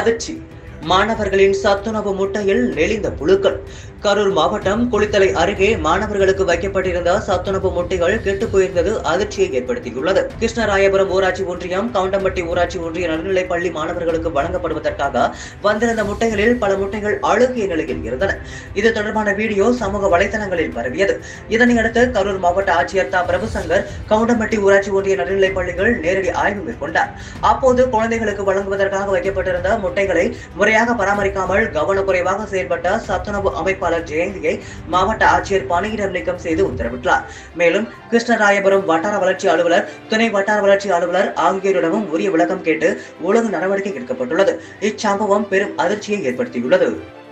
அதிர்ச்சி மாணவர்களின் சத்துணவு முட்டையில் நெளிந்த புழுக்கள் கரூர் மாவட்டம் குளித்தலை அருகே மாணவர்களுக்கு வைக்கப்பட்டிருந்த சத்துணவு முட்டைகள் கெட்டு போயிருந்தது அதிர்ச்சியை ஏற்படுத்தியுள்ளது கிருஷ்ணராயபுரம் ஊராட்சி ஒன்றியம் கவுண்டம்பட்டி ஊராட்சி ஒன்றிய நடுநிலைப் பள்ளி மாணவர்களுக்கு வழங்கப்படுவதற்காக வந்திருந்த முட்டைகளில் பல முட்டைகள் அழுகிய நிலையில் இருந்தன இது தொடர்பான வீடியோ சமூக வலைதளங்களில் பரவியது இதனையடுத்து கரூர் மாவட்ட ஆட்சியர் தா பிரபுசங்கர் கவுண்டம்பட்டி ஊராட்சி ஒன்றிய நடுநிலைப் பள்ளிகள் நேரடி ஆய்வு மேற்கொண்டார் அப்போது குழந்தைகளுக்கு வழங்குவதற்காக வைக்கப்பட்டிருந்த முட்டைகளை முறையாக பராமரிக்காமல் கவனக்குறைவாக செயல்பட்ட சத்துணவு அமைப்பாளர் ஜெயந்தியை மாவட்ட ஆட்சியர் பணியிடம் நீக்கம் செய்து உத்தரவிட்டார் மேலும் கிருஷ்ணராயபுரம் வட்டார வளர்ச்சி அலுவலர் துணை வட்டார வளர்ச்சி அலுவலர் ஆகியோரிடமும் உரிய விளக்கம் கேட்டு ஒழுங்கு நடவடிக்கை எடுக்கப்பட்டுள்ளது இச்சம்பவம் பெரும் அதிர்ச்சியை ஏற்படுத்தியுள்ளது